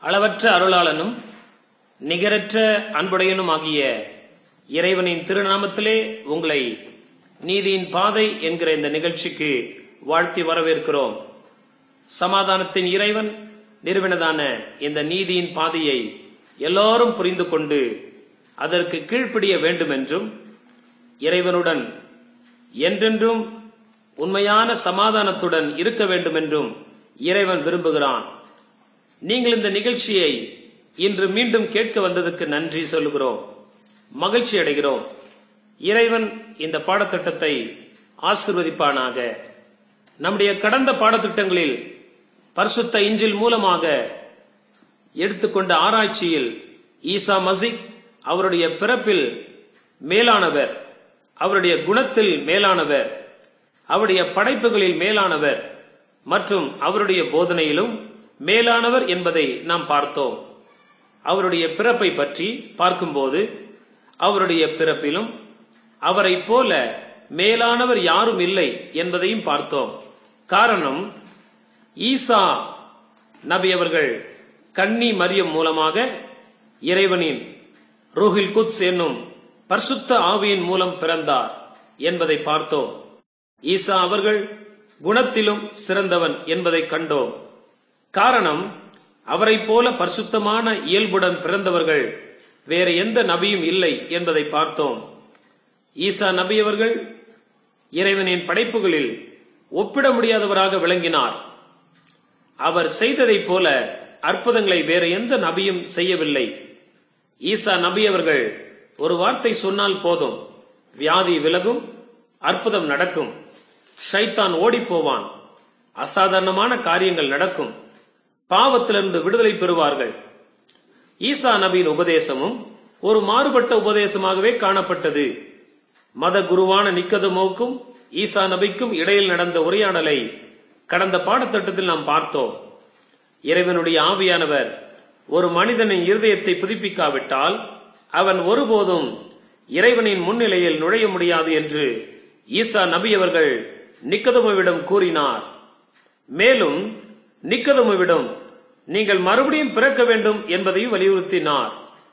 அளவற்ற அருளாளனும் நிகரற்ற அன்புடையனும் ஆகிய இறைவனின் திருநாமத்திலே உங்களை நீதியின் பாதை என்கிற இந்த நிகழ்ச்சிக்கு வாழ்த்தி வரவேற்கிறோம் சமாதானத்தின் இறைவன் நிறுவனதான இந்த நீதியின் பாதையை எல்லாரும் புரிந்து கொண்டு அதற்கு கீழ்ப்படிய வேண்டும் என்றும் இறைவனுடன் என்றென்றும் உண்மையான சமாதானத்துடன் இருக்க வேண்டும் என்றும் இறைவன் விரும்புகிறான் நீங்கள் இந்த நிகழ்ச்சியை இன்று மீண்டும் கேட்க வந்ததற்கு நன்றி சொல்லுகிறோம் மகிழ்ச்சி அடைகிறோம் இறைவன் இந்த பாடத்திட்டத்தை ஆசிர்வதிப்பானாக நம்முடைய கடந்த பாடத்திட்டங்களில் பரிசுத்த இஞ்சில் மூலமாக எடுத்துக்கொண்ட ஆராய்ச்சியில் ஈசா மசிக் அவருடைய பிறப்பில் மேலானவர் அவருடைய குணத்தில் மேலானவர் அவருடைய படைப்புகளில் மேலானவர் மற்றும் அவருடைய போதனையிலும் மேலானவர் என்பதை நாம் பார்த்தோம் அவருடைய பிறப்பை பற்றி பார்க்கும்போது அவருடைய பிறப்பிலும் அவரை போல மேலானவர் யாரும் இல்லை என்பதையும் பார்த்தோம் காரணம் ஈசா நபி அவர்கள் கன்னி மரியம் மூலமாக இறைவனின் ரூஹில் குத்ஸ் என்னும் பரிசுத்த ஆவியின் மூலம் பிறந்தார் என்பதை பார்த்தோம் ஈசா அவர்கள் குணத்திலும் சிறந்தவன் என்பதை கண்டோம் காரணம் அவரை போல பரிசுத்தமான இயல்புடன் பிறந்தவர்கள் வேற எந்த நபியும் இல்லை என்பதை பார்த்தோம் ஈசா நபி அவர்கள் இறைவனின் படைப்புகளில் ஒப்பிட முடியாதவராக விளங்கினார் அவர் செய்ததைப் போல அற்புதங்களை வேற எந்த நபியும் செய்யவில்லை ஈசா நபி அவர்கள் ஒரு வார்த்தை சொன்னால் போதும் வியாதி விலகும் அற்புதம் நடக்கும் ஷைத்தான் ஓடி போவான் அசாதாரணமான காரியங்கள் நடக்கும் பாவத்திலிருந்து விடுதலை பெறுவார்கள் ஈசா நபியின் உபதேசமும் ஒரு மாறுபட்ட உபதேசமாகவே காணப்பட்டது மத குருவான நிக்கதமோக்கும் ஈசா நபிக்கும் இடையில் நடந்த உரையாடலை கடந்த பாடத்திட்டத்தில் நாம் பார்த்தோம் இறைவனுடைய ஆவியானவர் ஒரு மனிதனின் இருதயத்தை புதுப்பிக்காவிட்டால் அவன் ஒருபோதும் இறைவனின் முன்னிலையில் நுழைய முடியாது என்று ஈசா நபி அவர்கள் நிக்கதமுவிடம் கூறினார் மேலும் நிக்கதமுவிடம் நீங்கள் மறுபடியும் பிறக்க வேண்டும் என்பதையும் வலியுறுத்தினார்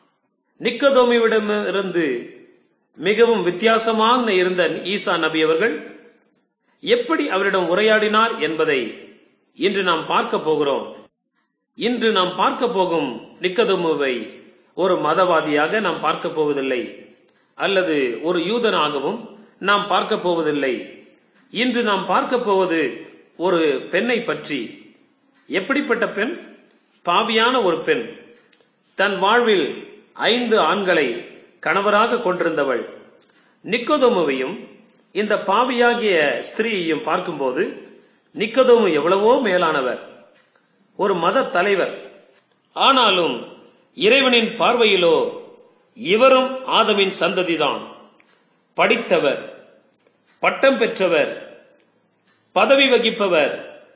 நிக்கதோமிவிடமிருந்து மிகவும் வித்தியாசமாக இருந்த ஈசா நபி அவர்கள் எப்படி அவரிடம் உரையாடினார் என்பதை இன்று நாம் பார்க்க போகிறோம் இன்று நாம் பார்க்க போகும் நிக்கதமுவை ஒரு மதவாதியாக நாம் பார்க்க போவதில்லை அல்லது ஒரு யூதனாகவும் நாம் பார்க்க போவதில்லை இன்று நாம் பார்க்க போவது ஒரு பெண்ணை பற்றி எப்படிப்பட்ட பெண் பாவியான ஒரு பெண் தன் வாழ்வில் ஐந்து ஆண்களை கணவராக கொண்டிருந்தவள் நிக்கோதோமுவையும் இந்த பாவியாகிய ஸ்திரீயையும் பார்க்கும்போது நிக்கதோமு எவ்வளவோ மேலானவர் ஒரு மத தலைவர் ஆனாலும் இறைவனின் பார்வையிலோ இவரும் ஆதமின் சந்ததிதான் படித்தவர் பட்டம் பெற்றவர் பதவி வகிப்பவர்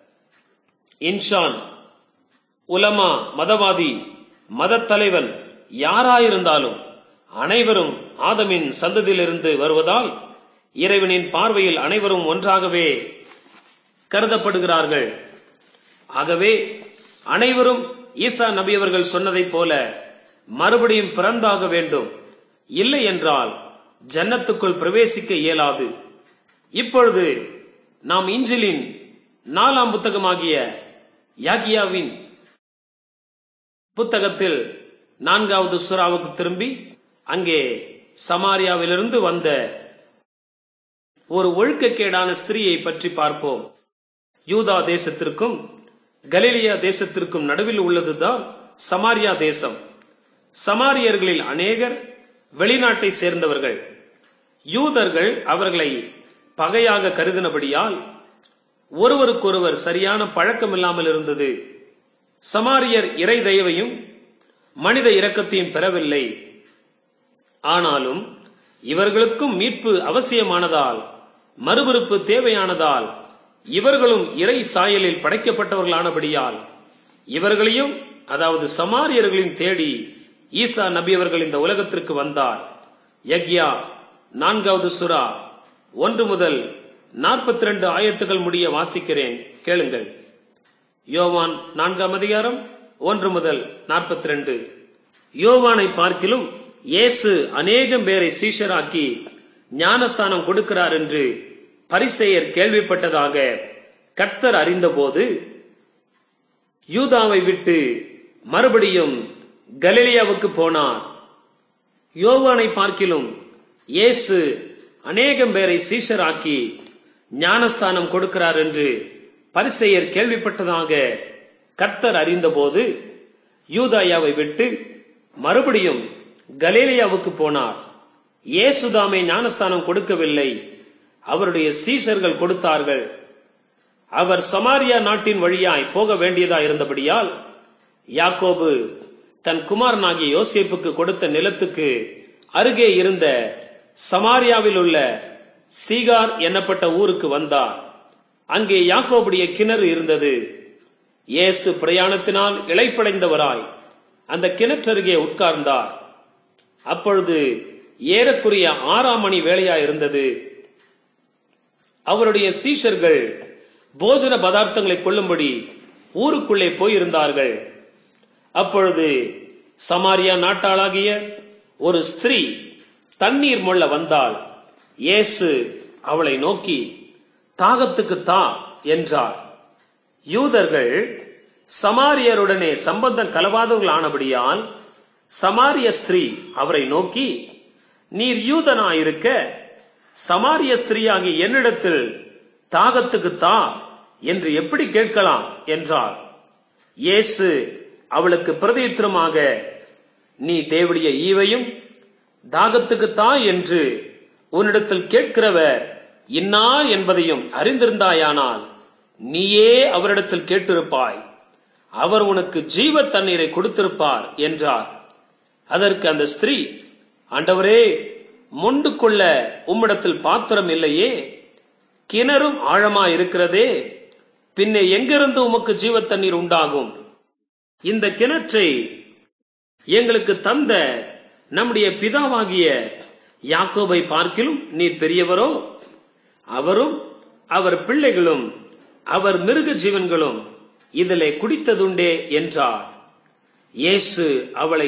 இன்ஷான் உலமா மதவாதி மத தலைவன் யாராயிருந்தாலும் அனைவரும் ஆதமின் சந்ததியிலிருந்து வருவதால் இறைவனின் பார்வையில் அனைவரும் ஒன்றாகவே கருதப்படுகிறார்கள் ஆகவே அனைவரும் ஈசா நபி அவர்கள் சொன்னதைப் போல மறுபடியும் பிறந்தாக வேண்டும் இல்லை என்றால் ஜன்னத்துக்குள் பிரவேசிக்க இயலாது இப்பொழுது நாம் இஞ்சிலின் நாலாம் புத்தகமாகிய யாகியாவின் புத்தகத்தில் நான்காவது சுறாவுக்கு திரும்பி அங்கே சமாரியாவிலிருந்து வந்த ஒரு ஒழுக்கக்கேடான ஸ்திரீயை பற்றி பார்ப்போம் யூதா தேசத்திற்கும் கலிலியா தேசத்திற்கும் நடுவில் உள்ளதுதான் சமாரியா தேசம் சமாரியர்களில் அநேகர் வெளிநாட்டை சேர்ந்தவர்கள் யூதர்கள் அவர்களை பகையாக கருதினபடியால் ஒருவருக்கொருவர் சரியான பழக்கம் இல்லாமல் இருந்தது சமாரியர் இறை தயவையும் மனித இரக்கத்தையும் பெறவில்லை ஆனாலும் இவர்களுக்கும் மீட்பு அவசியமானதால் மறுபிறப்பு தேவையானதால் இவர்களும் இறை சாயலில் படைக்கப்பட்டவர்களானபடியால் இவர்களையும் அதாவது சமாரியர்களையும் தேடி ஈசா நபி அவர்கள் இந்த உலகத்திற்கு வந்தார் யக்யா நான்காவது சுறா ஒன்று முதல் நாற்பத்தி ரெண்டு ஆயத்துகள் முடிய வாசிக்கிறேன் கேளுங்கள் யோவான் நான்காம் அதிகாரம் ஒன்று முதல் நாற்பத்தி ரெண்டு யோவானை பார்க்கிலும் இயேசு அநேகம் பேரை சீஷராக்கி ஞானஸ்தானம் கொடுக்கிறார் என்று பரிசெயர் கேள்விப்பட்டதாக கர்த்தர் அறிந்தபோது யூதாவை விட்டு மறுபடியும் கலிலியாவுக்கு போனார் யோவானை பார்க்கிலும் இயேசு அநேகம் பேரை சீஷராக்கி ஞானஸ்தானம் கொடுக்கிறார் என்று பரிசெயர் கேள்விப்பட்டதாக கர்த்தர் அறிந்தபோது யூதாயாவை விட்டு மறுபடியும் கலேலியாவுக்கு போனார் இயேசுதாமே ஞானஸ்தானம் கொடுக்கவில்லை அவருடைய சீஷர்கள் கொடுத்தார்கள் அவர் சமாரியா நாட்டின் வழியாய் போக வேண்டியதா இருந்தபடியால் யாக்கோபு தன் குமாரனாகிய யோசேப்புக்கு கொடுத்த நிலத்துக்கு அருகே இருந்த சமாரியாவில் உள்ள சீகார் என்னப்பட்ட ஊருக்கு வந்தார் அங்கே யாக்கோபுடைய கிணறு இருந்தது இயேசு பிரயாணத்தினால் இளைப்படைந்தவராய் அந்த கிணற்றருகே உட்கார்ந்தார் அப்பொழுது ஏறக்குறைய ஆறாம் மணி வேளையா இருந்தது அவருடைய சீஷர்கள் போஜன பதார்த்தங்களை கொள்ளும்படி ஊருக்குள்ளே போயிருந்தார்கள் அப்பொழுது சமாரியா நாட்டாளாகிய ஒரு ஸ்திரீ தண்ணீர் மொள்ள வந்தாள் இயேசு அவளை நோக்கி தாகத்துக்கு தா என்றார் யூதர்கள் சமாரியருடனே சம்பந்தம் கலவாதவர்கள் ஆனபடியால் சமாரிய ஸ்திரீ அவரை நோக்கி நீர் யூதனாயிருக்க சமாரிய ஸ்திரீயாகிய என்னிடத்தில் தாகத்துக்கு தா என்று எப்படி கேட்கலாம் என்றார் இயேசு அவளுக்கு பிரதியுத்தரமாக நீ தேவடைய ஈவையும் தாகத்துக்கு தா என்று உன்னிடத்தில் கேட்கிறவர் இன்னார் என்பதையும் அறிந்திருந்தாயானால் நீயே அவரிடத்தில் கேட்டிருப்பாய் அவர் உனக்கு ஜீவ தண்ணீரை கொடுத்திருப்பார் என்றார் அதற்கு அந்த ஸ்திரீ ஆண்டவரே மொண்டு கொள்ள உம்மிடத்தில் பாத்திரம் இல்லையே கிணறும் ஆழமா இருக்கிறதே பின்னே எங்கிருந்து உமக்கு ஜீவ தண்ணீர் உண்டாகும் இந்த கிணற்றை எங்களுக்கு தந்த நம்முடைய பிதாவாகிய யாக்கோபை பார்க்கிலும் நீர் பெரியவரோ அவரும் அவர் பிள்ளைகளும் அவர் மிருக ஜீவன்களும் இதிலே குடித்ததுண்டே என்றார் இயேசு அவளை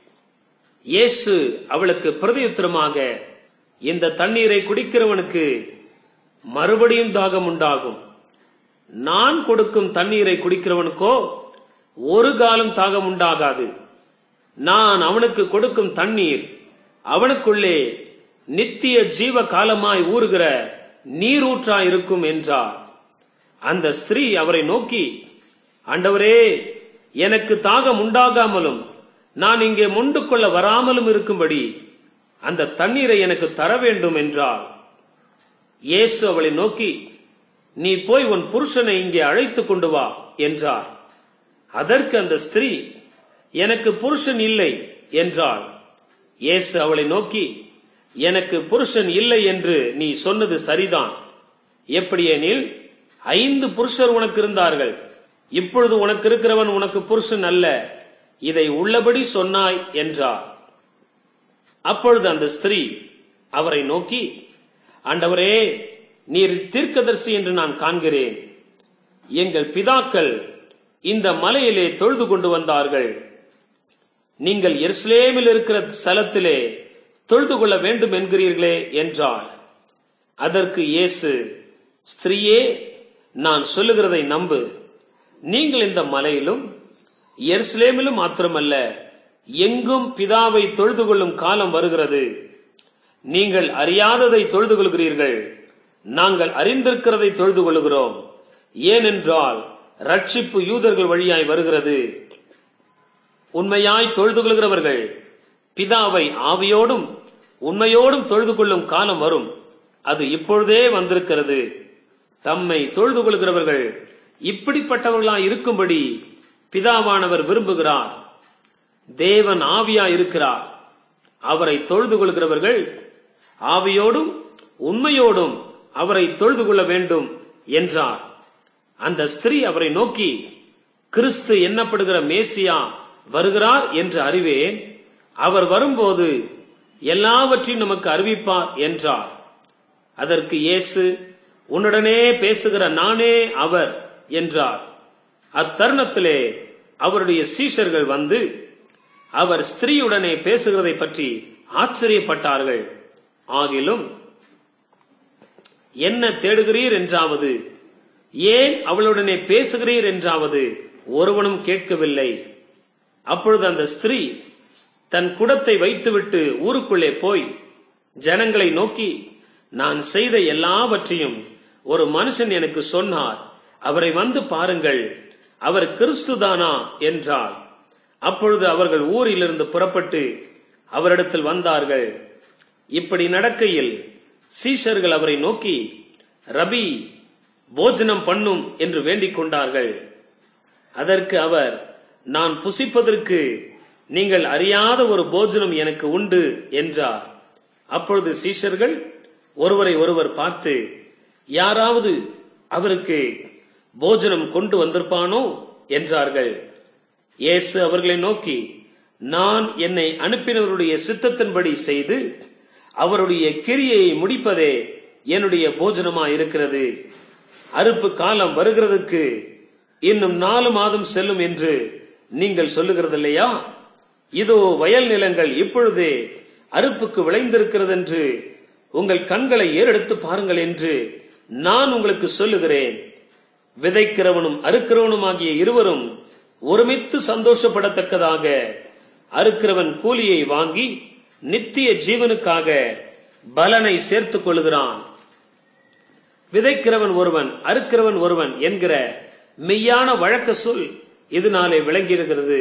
இயேசு அவளுக்கு பிரதியுத்தரமாக இந்த தண்ணீரை குடிக்கிறவனுக்கு மறுபடியும் தாகம் உண்டாகும் நான் கொடுக்கும் தண்ணீரை குடிக்கிறவனுக்கோ ஒரு காலம் தாகம் உண்டாகாது நான் அவனுக்கு கொடுக்கும் தண்ணீர் அவனுக்குள்ளே நித்திய ஜீவ காலமாய் ஊறுகிற நீரூற்றாய் இருக்கும் என்றார் அந்த ஸ்திரீ அவரை நோக்கி ஆண்டவரே எனக்கு தாகம் உண்டாகாமலும் நான் இங்கே மொண்டு கொள்ள வராமலும் இருக்கும்படி அந்த தண்ணீரை எனக்கு தர வேண்டும் என்றார் இயேசு அவளை நோக்கி நீ போய் உன் புருஷனை இங்கே அழைத்து கொண்டு வா என்றார் அதற்கு அந்த ஸ்திரீ எனக்கு புருஷன் இல்லை என்றாள் இயேசு அவளை நோக்கி எனக்கு புருஷன் இல்லை என்று நீ சொன்னது சரிதான் எப்படியெனில் ஐந்து புருஷர் உனக்கு இருந்தார்கள் இப்பொழுது உனக்கு இருக்கிறவன் உனக்கு புருஷன் அல்ல இதை உள்ளபடி சொன்னாய் என்றார் அப்பொழுது அந்த ஸ்திரீ அவரை நோக்கி ஆண்டவரே நீர் தீர்க்கதரிசி என்று நான் காண்கிறேன் எங்கள் பிதாக்கள் இந்த மலையிலே தொழுது கொண்டு வந்தார்கள் நீங்கள் எருசலேமில் இருக்கிற ஸ்தலத்திலே தொழுது கொள்ள வேண்டும் என்கிறீர்களே என்றாள் அதற்கு இயேசு ஸ்திரீயே நான் சொல்லுகிறதை நம்பு நீங்கள் இந்த மலையிலும் எருசலேமிலும் மாத்திரமல்ல எங்கும் பிதாவை தொழுது கொள்ளும் காலம் வருகிறது நீங்கள் அறியாததை தொழுது கொள்கிறீர்கள் நாங்கள் அறிந்திருக்கிறதை தொழுது கொள்கிறோம் ஏனென்றால் ரட்சிப்பு யூதர்கள் வழியாய் வருகிறது உண்மையாய் தொழுது கொள்கிறவர்கள் பிதாவை ஆவியோடும் உண்மையோடும் தொழுது கொள்ளும் காலம் வரும் அது இப்பொழுதே வந்திருக்கிறது தம்மை தொழுது கொள்கிறவர்கள் இப்படிப்பட்டவர்களாய் இருக்கும்படி பிதாவானவர் விரும்புகிறார் தேவன் ஆவியா இருக்கிறார் அவரை தொழுது கொள்கிறவர்கள் ஆவியோடும் உண்மையோடும் அவரை தொழுது கொள்ள வேண்டும் என்றார் அந்த ஸ்திரீ அவரை நோக்கி கிறிஸ்து எண்ணப்படுகிற மேசியா வருகிறார் என்று அறிவேன் அவர் வரும்போது எல்லாவற்றையும் நமக்கு அறிவிப்பார் என்றார் அதற்கு இயேசு உன்னுடனே பேசுகிற நானே அவர் என்றார் அத்தருணத்திலே அவருடைய சீஷர்கள் வந்து அவர் ஸ்திரீயுடனே பேசுகிறதை பற்றி ஆச்சரியப்பட்டார்கள் ஆகிலும் என்ன தேடுகிறீர் என்றாவது ஏன் அவளுடனே பேசுகிறீர் என்றாவது ஒருவனும் கேட்கவில்லை அப்பொழுது அந்த ஸ்திரீ தன் குடத்தை வைத்துவிட்டு ஊருக்குள்ளே போய் ஜனங்களை நோக்கி நான் செய்த எல்லாவற்றையும் ஒரு மனுஷன் எனக்கு சொன்னார் அவரை வந்து பாருங்கள் அவர் கிறிஸ்துதானா என்றாள் அப்பொழுது அவர்கள் ஊரிலிருந்து புறப்பட்டு அவரிடத்தில் வந்தார்கள் இப்படி நடக்கையில் சீஷர்கள் அவரை நோக்கி ரபி போஜனம் பண்ணும் என்று வேண்டிக் கொண்டார்கள் அதற்கு அவர் நான் புசிப்பதற்கு நீங்கள் அறியாத ஒரு போஜனம் எனக்கு உண்டு என்றார் அப்பொழுது சீஷர்கள் ஒருவரை ஒருவர் பார்த்து யாராவது அவருக்கு போஜனம் கொண்டு வந்திருப்பானோ என்றார்கள் இயேசு அவர்களை நோக்கி நான் என்னை அனுப்பினவருடைய சித்தத்தின்படி செய்து அவருடைய கிரியையை முடிப்பதே என்னுடைய போஜனமா இருக்கிறது அறுப்பு காலம் வருகிறதுக்கு இன்னும் நாலு மாதம் செல்லும் என்று நீங்கள் சொல்லுகிறது இல்லையா இதோ வயல் நிலங்கள் இப்பொழுதே அறுப்புக்கு விளைந்திருக்கிறது என்று உங்கள் கண்களை ஏறெடுத்து பாருங்கள் என்று நான் உங்களுக்கு சொல்லுகிறேன் விதைக்கிறவனும் அறுக்கிறவனும் ஆகிய இருவரும் ஒருமித்து சந்தோஷப்படத்தக்கதாக அறுக்கிறவன் கூலியை வாங்கி நித்திய ஜீவனுக்காக பலனை சேர்த்துக் கொள்கிறான் விதைக்கிறவன் ஒருவன் அறுக்கிறவன் ஒருவன் என்கிற மெய்யான வழக்க சொல் இதனாலே விளங்கியிருக்கிறது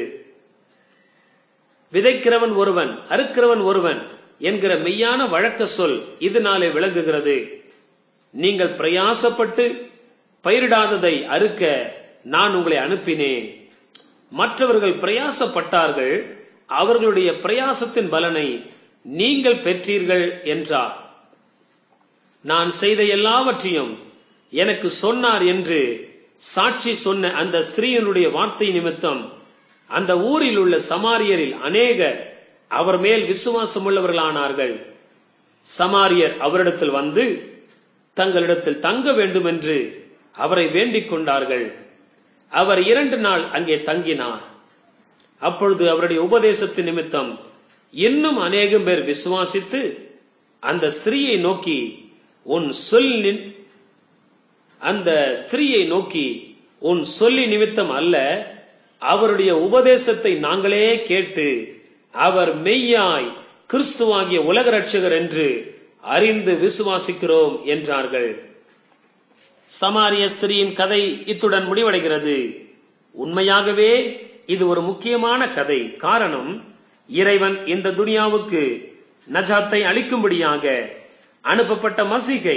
விதைக்கிறவன் ஒருவன் அறுக்கிறவன் ஒருவன் என்கிற மெய்யான வழக்க சொல் இதனாலே விளங்குகிறது நீங்கள் பிரயாசப்பட்டு பயிரிடாததை அறுக்க நான் உங்களை அனுப்பினேன் மற்றவர்கள் பிரயாசப்பட்டார்கள் அவர்களுடைய பிரயாசத்தின் பலனை நீங்கள் பெற்றீர்கள் என்றார் நான் செய்த எல்லாவற்றையும் எனக்கு சொன்னார் என்று சாட்சி சொன்ன அந்த ஸ்திரீயனுடைய வார்த்தை நிமித்தம் அந்த ஊரில் உள்ள சமாரியரில் அநேகர் அவர் மேல் விசுவாசம் உள்ளவர்களானார்கள் சமாரியர் அவரிடத்தில் வந்து தங்களிடத்தில் தங்க வேண்டும் என்று அவரை வேண்டிக் கொண்டார்கள் அவர் இரண்டு நாள் அங்கே தங்கினார் அப்பொழுது அவருடைய உபதேசத்தின் நிமித்தம் இன்னும் அநேகம் பேர் விசுவாசித்து அந்த ஸ்திரீயை நோக்கி உன் சொல் நின்- அந்த ஸ்திரீயை நோக்கி உன் சொல்லி நிமித்தம் அல்ல அவருடைய உபதேசத்தை நாங்களே கேட்டு அவர் மெய்யாய் கிறிஸ்துவாகிய உலக ரட்சகர் என்று அறிந்து விசுவாசிக்கிறோம் என்றார்கள் சமாரிய ஸ்திரியின் கதை இத்துடன் முடிவடைகிறது உண்மையாகவே இது ஒரு முக்கியமான கதை காரணம் இறைவன் இந்த துனியாவுக்கு நஜாத்தை அளிக்கும்படியாக அனுப்பப்பட்ட மசீகை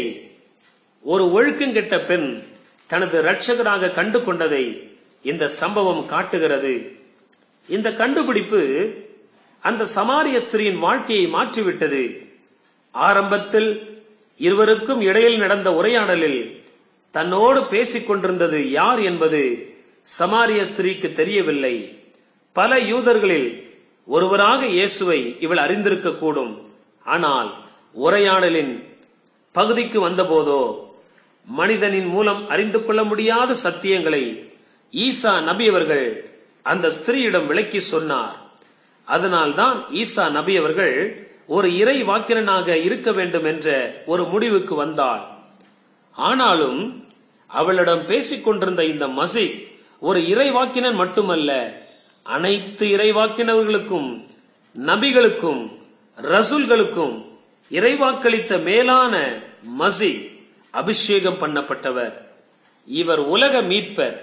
ஒரு ஒழுக்கங்கெட்ட பெண் தனது இரட்சகராக கண்டு கொண்டதை இந்த சம்பவம் காட்டுகிறது இந்த கண்டுபிடிப்பு அந்த சமாரிய ஸ்திரியின் வாழ்க்கையை மாற்றிவிட்டது ஆரம்பத்தில் இருவருக்கும் இடையில் நடந்த உரையாடலில் தன்னோடு பேசிக் கொண்டிருந்தது யார் என்பது சமாரிய ஸ்திரீக்கு தெரியவில்லை பல யூதர்களில் ஒருவராக இயேசுவை இவள் அறிந்திருக்க கூடும் ஆனால் உரையாடலின் பகுதிக்கு வந்தபோதோ மனிதனின் மூலம் அறிந்து கொள்ள முடியாத சத்தியங்களை ஈசா நபி அவர்கள் அந்த ஸ்திரீயிடம் விளக்கி சொன்னார் அதனால்தான் ஈசா நபி அவர்கள் ஒரு இறை வாக்கினனாக இருக்க வேண்டும் என்ற ஒரு முடிவுக்கு வந்தாள் ஆனாலும் அவளிடம் பேசிக் கொண்டிருந்த இந்த மசீக் ஒரு இறைவாக்கினன் மட்டுமல்ல அனைத்து இறைவாக்கினர்களுக்கும் நபிகளுக்கும் ரசூல்களுக்கும் இறைவாக்களித்த மேலான மசி அபிஷேகம் பண்ணப்பட்டவர் இவர் உலக மீட்பர்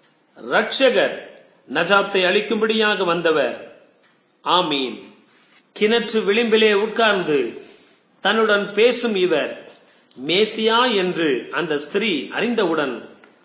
ரட்சகர் நஜாத்தை அளிக்கும்படியாக வந்தவர் ஆமீன் கிணற்று விளிம்பிலே உட்கார்ந்து தன்னுடன் பேசும் இவர் மேசியா என்று அந்த ஸ்திரீ அறிந்தவுடன்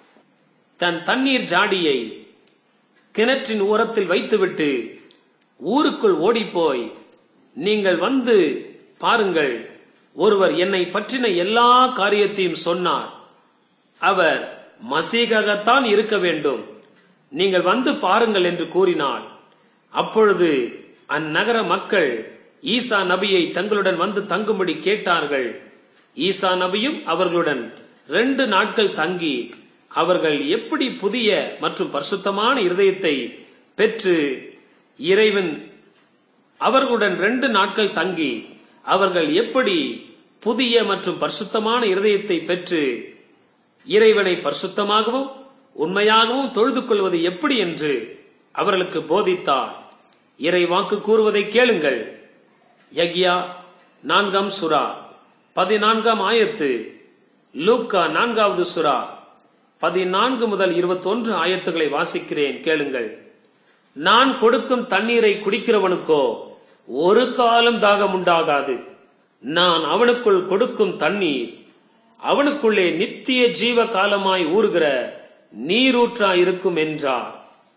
தன் தண்ணீர் ஜாடியை கிணற்றின் ஓரத்தில் வைத்துவிட்டு ஊருக்குள் ஓடிப்போய் நீங்கள் வந்து பாருங்கள் ஒருவர் என்னை பற்றின எல்லா காரியத்தையும் சொன்னார் அவர் மசீகாகத்தான் இருக்க வேண்டும் நீங்கள் வந்து பாருங்கள் என்று கூறினாள் அப்பொழுது அந்நகர மக்கள் ஈசா நபியை தங்களுடன் வந்து தங்கும்படி கேட்டார்கள் ஈசா நபியும் அவர்களுடன் ரெண்டு நாட்கள் தங்கி அவர்கள் எப்படி புதிய மற்றும் பரிசுத்தமான இருதயத்தை பெற்று இறைவன் அவர்களுடன் ரெண்டு நாட்கள் தங்கி அவர்கள் எப்படி புதிய மற்றும் பரிசுத்தமான இருதயத்தை பெற்று இறைவனை பரிசுத்தமாகவும் உண்மையாகவும் தொழுது கொள்வது எப்படி என்று அவர்களுக்கு போதித்தார் இறை வாக்கு கூறுவதை கேளுங்கள் யக்யா நான்காம் சுரா பதினான்காம் ஆயத்து லூக்கா நான்காவது சுரா பதினான்கு முதல் இருபத்தொன்று ஆயத்துகளை வாசிக்கிறேன் கேளுங்கள் நான் கொடுக்கும் தண்ணீரை குடிக்கிறவனுக்கோ ஒரு காலம் தாகம் உண்டாகாது நான் அவனுக்குள் கொடுக்கும் தண்ணீர் அவனுக்குள்ளே நித்திய ஜீவ காலமாய் ஊறுகிற நீரூற்றா இருக்கும் என்றார்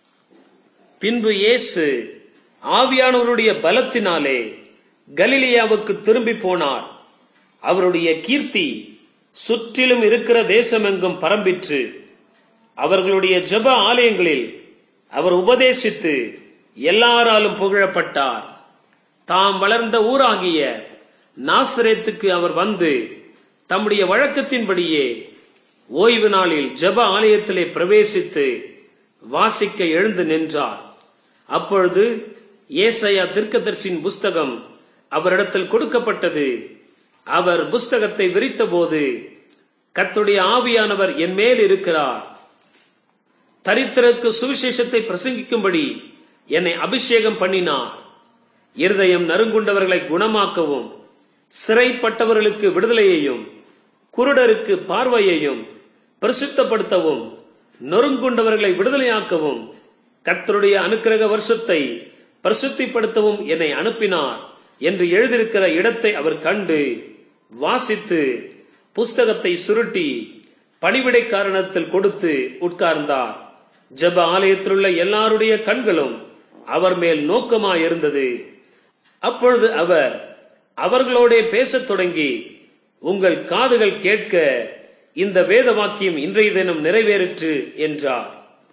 பின்பு இயேசு ஆவியானவருடைய பலத்தினாலே கலிலியாவுக்கு திரும்பி போனார் அவருடைய கீர்த்தி சுற்றிலும் இருக்கிற தேசமெங்கும் பரம்பிற்று அவர்களுடைய ஜெப ஆலயங்களில் அவர் உபதேசித்து எல்லாராலும் புகழப்பட்டார் தாம் வளர்ந்த ஊராகிய நாசரேத்துக்கு அவர் வந்து தம்முடைய வழக்கத்தின்படியே ஓய்வு நாளில் ஜெப ஆலயத்திலே பிரவேசித்து வாசிக்க எழுந்து நின்றார் அப்பொழுது ஏசையா தீர்க்கதரிசியின் புஸ்தகம் அவரிடத்தில் கொடுக்கப்பட்டது அவர் புஸ்தகத்தை விரித்தபோது கர்த்தருடைய ஆவியானவர் என் மேல் இருக்கிறார் தரித்திரருக்கு சுவிசேஷத்தை பிரசங்கிக்கும்படி என்னை அபிஷேகம் பண்ணினார் இருதயம் நறுங்குண்டவர்களை குணமாக்கவும் சிறைப்பட்டவர்களுக்கு விடுதலையையும் குருடருக்கு பார்வையையும் பிரசித்தப்படுத்தவும் நொறுங்குண்டவர்களை விடுதலையாக்கவும் கர்த்தருடைய அனுக்கிரக வருஷத்தை பிரசித்திப்படுத்தவும் என்னை அனுப்பினார் என்று எழுதியிருக்கிற இடத்தை அவர் கண்டு வாசித்து புஸ்தகத்தை சுருட்டி பணிவிடை காரணத்தில் கொடுத்து உட்கார்ந்தார் ஜெப ஆலயத்திலுள்ள எல்லாருடைய கண்களும் அவர் மேல் நோக்கமாயிருந்தது அப்பொழுது அவர் அவர்களோடே பேசத் தொடங்கி உங்கள் காதுகள் கேட்க இந்த வேத வாக்கியம் இன்றைய தினம் நிறைவேறிற்று என்றார்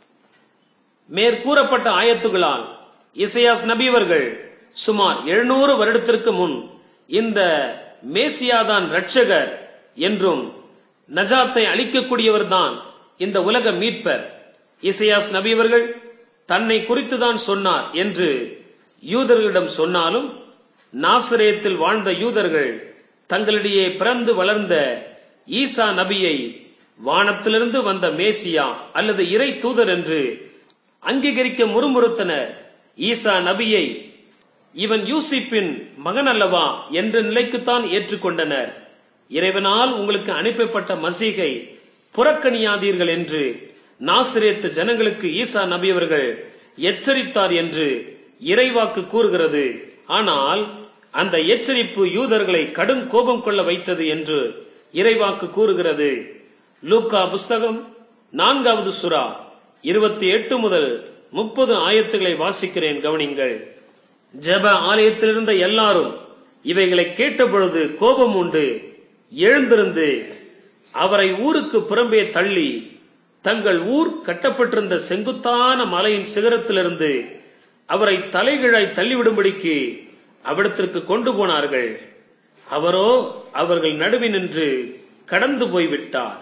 மேற்கூறப்பட்ட ஆயத்துகளால் இசையாஸ் நபியவர்கள் சுமார் எழுநூறு வருடத்திற்கு முன் இந்த மேசியாதான் ரட்சகர் என்றும் நஜாத்தை அளிக்கக்கூடியவர்தான் இந்த உலக மீட்பர் இசையாஸ் நபியவர்கள் தன்னை குறித்துதான் சொன்னார் என்று யூதர்களிடம் சொன்னாலும் நாசரேத்தில் வாழ்ந்த யூதர்கள் தங்களிடையே பிறந்து வளர்ந்த ஈசா நபியை வானத்திலிருந்து வந்த மேசியா அல்லது இறை தூதர் என்று அங்கீகரிக்க முறுமுறுத்தனர் ஈசா நபியை இவன் யூசிப்பின் மகன் அல்லவா என்ற நிலைக்குத்தான் ஏற்றுக்கொண்டனர் இறைவனால் உங்களுக்கு அனுப்பப்பட்ட மசீகை புறக்கணியாதீர்கள் என்று நாசிரியத்து ஜனங்களுக்கு ஈசா நபி அவர்கள் எச்சரித்தார் என்று இறைவாக்கு கூறுகிறது ஆனால் அந்த எச்சரிப்பு யூதர்களை கடும் கோபம் கொள்ள வைத்தது என்று இறைவாக்கு கூறுகிறது லூக்கா புஸ்தகம் நான்காவது சுறா இருபத்தி எட்டு முதல் முப்பது ஆயத்துகளை வாசிக்கிறேன் கவனிங்கள் ஜெப ஆலயத்தில் இருந்த எல்லாரும் இவைகளை கேட்டபொழுது கோபம் உண்டு எழுந்திருந்து அவரை ஊருக்கு புறம்பே தள்ளி தங்கள் ஊர் கட்டப்பட்டிருந்த செங்குத்தான மலையின் சிகரத்திலிருந்து அவரை தலைகீழாய் தள்ளிவிடும்படிக்கு அவ்விடத்திற்கு கொண்டு போனார்கள் அவரோ அவர்கள் நடுவி நின்று கடந்து போய்விட்டார்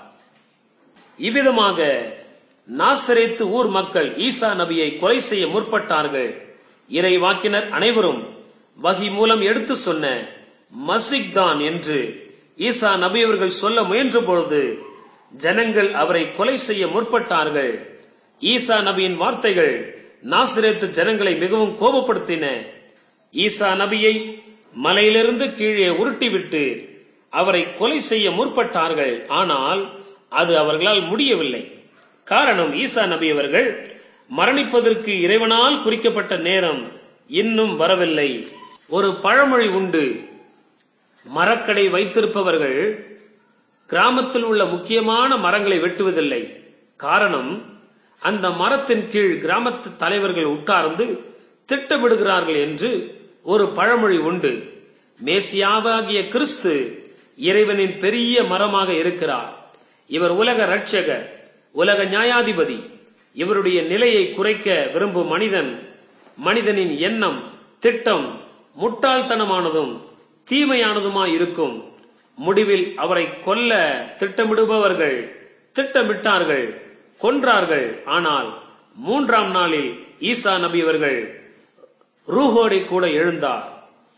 இவ்விதமாக நாசரேத்து ஊர் மக்கள் ஈசா நபியை கொலை செய்ய முற்பட்டார்கள் இறை வாக்கினர் அனைவரும் வகி மூலம் எடுத்து சொன்ன மசிக் தான் என்று ஈசா நபி அவர்கள் சொல்ல முயன்ற பொழுது ஜனங்கள் அவரை கொலை செய்ய முற்பட்டார்கள் ஈசா நபியின் வார்த்தைகள் நாசிரேத்து ஜனங்களை மிகவும் கோபப்படுத்தின ஈசா நபியை மலையிலிருந்து கீழே உருட்டிவிட்டு அவரை கொலை செய்ய முற்பட்டார்கள் ஆனால் அது அவர்களால் முடியவில்லை காரணம் ஈசா நபி அவர்கள் மரணிப்பதற்கு இறைவனால் குறிக்கப்பட்ட நேரம் இன்னும் வரவில்லை ஒரு பழமொழி உண்டு மரக்கடை வைத்திருப்பவர்கள் கிராமத்தில் உள்ள முக்கியமான மரங்களை வெட்டுவதில்லை காரணம் அந்த மரத்தின் கீழ் கிராமத்து தலைவர்கள் உட்கார்ந்து திட்டமிடுகிறார்கள் என்று ஒரு பழமொழி உண்டு மேசியாவாகிய கிறிஸ்து இறைவனின் பெரிய மரமாக இருக்கிறார் இவர் உலக ரட்சகர் உலக நியாயாதிபதி இவருடைய நிலையை குறைக்க விரும்பும் மனிதன் மனிதனின் எண்ணம் திட்டம் முட்டாள்தனமானதும் தீமையானதுமாய் இருக்கும் முடிவில் அவரை கொல்ல திட்டமிடுபவர்கள் திட்டமிட்டார்கள் கொன்றார்கள் ஆனால் மூன்றாம் நாளில் ஈசா நபி அவர்கள் ரூஹோடை கூட எழுந்தார்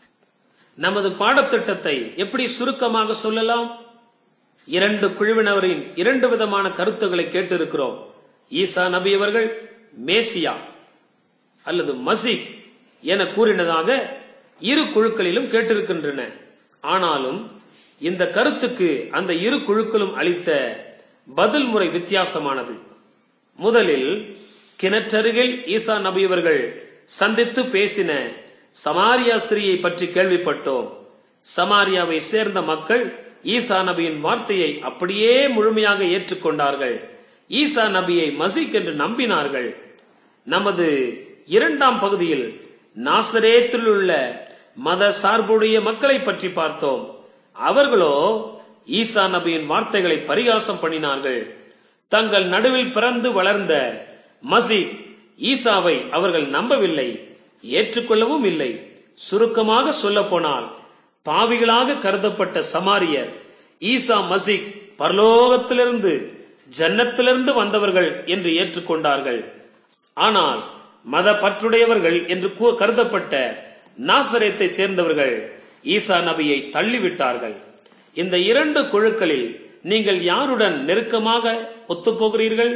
நமது பாடத்திட்டத்தை எப்படி சுருக்கமாக சொல்லலாம் இரண்டு குழுவினரின் இரண்டு விதமான கருத்துக்களை கேட்டிருக்கிறோம் ஈசா நபி அவர்கள் மேசியா அல்லது மசிக் என கூறினதாக இரு குழுக்களிலும் கேட்டிருக்கின்றன ஆனாலும் இந்த கருத்துக்கு அந்த இரு குழுக்களும் அளித்த பதில் முறை வித்தியாசமானது முதலில் கிணற்றருகில் ஈசா நபி அவர்கள் சந்தித்து பேசின சமாரியா ஸ்திரியை பற்றி கேள்விப்பட்டோம் சமாரியாவை சேர்ந்த மக்கள் ஈசா நபியின் வார்த்தையை அப்படியே முழுமையாக ஏற்றுக்கொண்டார்கள் ஈசா நபியை மசிக் என்று நம்பினார்கள் நமது இரண்டாம் பகுதியில் நாசரேத்தில் உள்ள மத சார்புடைய மக்களை பற்றி பார்த்தோம் அவர்களோ ஈசா நபியின் வார்த்தைகளை பரிகாசம் பண்ணினார்கள் தங்கள் நடுவில் பிறந்து வளர்ந்த மசீத் ஈசாவை அவர்கள் நம்பவில்லை ஏற்றுக்கொள்ளவும் இல்லை சுருக்கமாக சொல்ல போனால் பாவிகளாக கருதப்பட்ட சமாரியர் ஈசா மசிக் பரலோகத்திலிருந்து ஜன்னத்திலிருந்து வந்தவர்கள் என்று ஏற்றுக்கொண்டார்கள் ஆனால் மத பற்றுடையவர்கள் என்று கருதப்பட்ட நாசரேத்தை சேர்ந்தவர்கள் ஈசா நபியை தள்ளிவிட்டார்கள் இந்த இரண்டு குழுக்களில் நீங்கள் யாருடன் நெருக்கமாக ஒத்துப்போகிறீர்கள்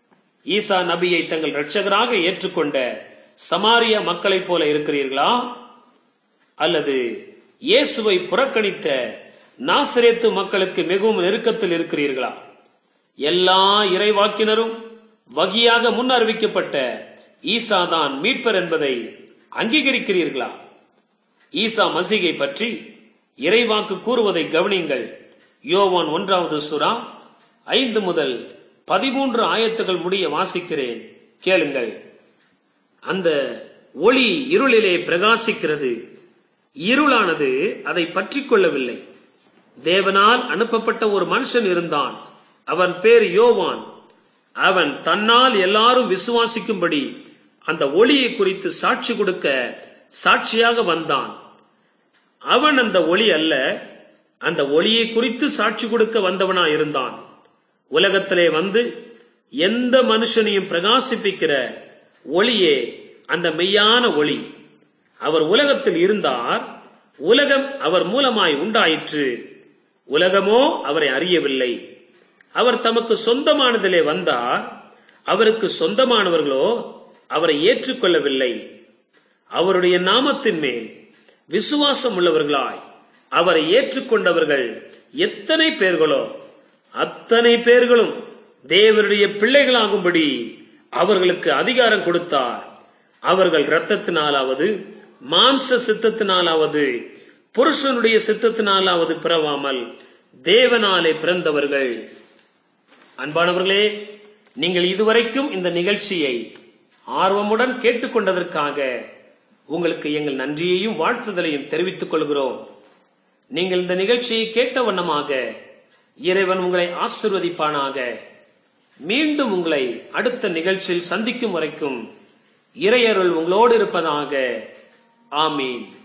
ஈசா நபியை தங்கள் இரட்சகராக ஏற்றுக்கொண்ட சமாரிய மக்களைப் போல இருக்கிறீர்களா அல்லது இயேசுவை புறக்கணித்த நாசிரேத்து மக்களுக்கு மிகவும் நெருக்கத்தில் இருக்கிறீர்களா எல்லா இறைவாக்கினரும் வகியாக முன் அறிவிக்கப்பட்ட ஈசா தான் மீட்பர் என்பதை அங்கீகரிக்கிறீர்களா ஈசா மசிகை பற்றி இறைவாக்கு கூறுவதை கவனியுங்கள் யோவான் ஒன்றாவது சுறா ஐந்து முதல் பதிமூன்று ஆயத்துகள் முடிய வாசிக்கிறேன் கேளுங்கள் அந்த ஒளி இருளிலே பிரகாசிக்கிறது இருளானது அதை பற்றி கொள்ளவில்லை தேவனால் அனுப்பப்பட்ட ஒரு மனுஷன் இருந்தான் அவன் பேர் யோவான் அவன் தன்னால் எல்லாரும் விசுவாசிக்கும்படி அந்த ஒளியை குறித்து சாட்சி கொடுக்க சாட்சியாக வந்தான் அவன் அந்த ஒளி அல்ல அந்த ஒளியை குறித்து சாட்சி கொடுக்க வந்தவனா இருந்தான் உலகத்திலே வந்து எந்த மனுஷனையும் பிரகாசிப்பிக்கிற ஒளியே அந்த மெய்யான ஒளி அவர் உலகத்தில் இருந்தார் உலகம் அவர் மூலமாய் உண்டாயிற்று உலகமோ அவரை அறியவில்லை அவர் தமக்கு சொந்தமானதிலே வந்தார் அவருக்கு சொந்தமானவர்களோ அவரை ஏற்றுக்கொள்ளவில்லை அவருடைய நாமத்தின் மேல் விசுவாசம் உள்ளவர்களாய் அவரை ஏற்றுக்கொண்டவர்கள் எத்தனை பேர்களோ அத்தனை பேர்களும் தேவனுடைய பிள்ளைகளாகும்படி அவர்களுக்கு அதிகாரம் கொடுத்தார் அவர்கள் இரத்தத்தினாலாவது மாம்ச சித்தத்தினாலாவது புருஷனுடைய சித்தத்தினாலாவது பிறவாமல் தேவனாலே பிறந்தவர்கள் அன்பானவர்களே நீங்கள் இதுவரைக்கும் இந்த நிகழ்ச்சியை ஆர்வமுடன் கேட்டுக்கொண்டதற்காக உங்களுக்கு எங்கள் நன்றியையும் வாழ்த்துதலையும் தெரிவித்துக் கொள்கிறோம் நீங்கள் இந்த நிகழ்ச்சியை கேட்ட வண்ணமாக இறைவன் உங்களை ஆசிர்வதிப்பானாக மீண்டும் உங்களை அடுத்த நிகழ்ச்சியில் சந்திக்கும் வரைக்கும் இறையருள் உங்களோடு இருப்பதாக ஆமீன்